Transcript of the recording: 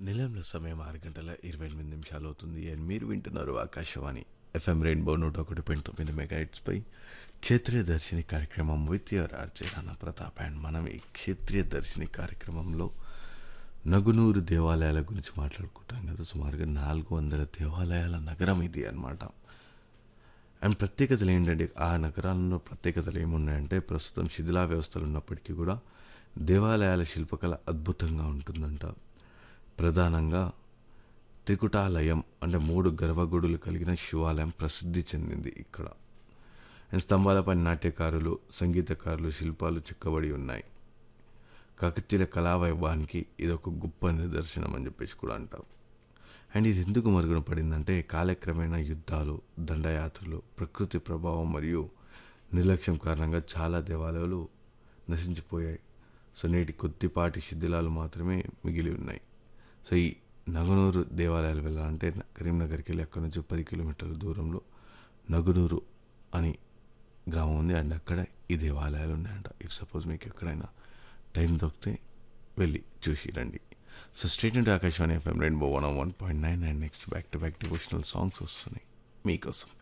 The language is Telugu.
నిలయంలో సమయం ఆరు గంటల ఇరవై ఎనిమిది నిమిషాలు అవుతుంది అండ్ మీరు వింటున్నారు ఆకాశవాణి ఎఫ్ఎం రెయిన్బో నూట ఒకటి పాయింట్ తొమ్మిది మెగాయిట్స్పై క్షేత్రీయ దర్శిని కార్యక్రమం with your RJ Rana Pratap and మనం ఈ క్షేత్రీయ దర్శిని కార్యక్రమంలో నగునూరు దేవాలయాల గురించి మాట్లాడుకుంటాం కదా సుమారుగా నాలుగు వందల దేవాలయాల నగరం ఇది అన్నమాట అండ్ ప్రత్యేకతలు ఏంటంటే ఆ నగరాల్లో ప్రత్యేకతలు ఏమున్నాయంటే ప్రస్తుతం శిథిలా వ్యవస్థలు ఉన్నప్పటికీ కూడా దేవాలయాల శిల్పకళ అద్భుతంగా ఉంటుందంట ప్రధానంగా త్రికుటాలయం అంటే మూడు గర్భగుడులు కలిగిన శివాలయం ప్రసిద్ధి చెందింది ఇక్కడ అండ్ స్తంభాలపై నాట్యకారులు సంగీతకారులు శిల్పాలు చెక్కబడి ఉన్నాయి కాకతీయుల కళావైభవానికి ఇది ఒక గొప్ప నిదర్శనం అని చెప్పేసి కూడా అంటారు అండ్ ఇది ఎందుకు మరుగున పడిందంటే కాలక్రమేణా యుద్ధాలు దండయాత్రలు ప్రకృతి ప్రభావం మరియు నిర్లక్ష్యం కారణంగా చాలా దేవాలయాలు నశించిపోయాయి సో నేటి కొద్దిపాటి శిథిలాలు మాత్రమే మిగిలి ఉన్నాయి సో ఈ నగనూరు దేవాలయాలు వెళ్ళాలంటే కరీంనగర్కి వెళ్ళి అక్కడ నుంచి పది కిలోమీటర్ల దూరంలో నగునూరు అని గ్రామం ఉంది అండ్ అక్కడ ఈ దేవాలయాలు ఉన్నాయంట ఇఫ్ సపోజ్ మీకు ఎక్కడైనా టైం దొరికితే వెళ్ళి చూసి రండి so straight and Akashvani FM rainbow one one point nine and next back to back devotional songs వస్తున్నాయి మీకోసం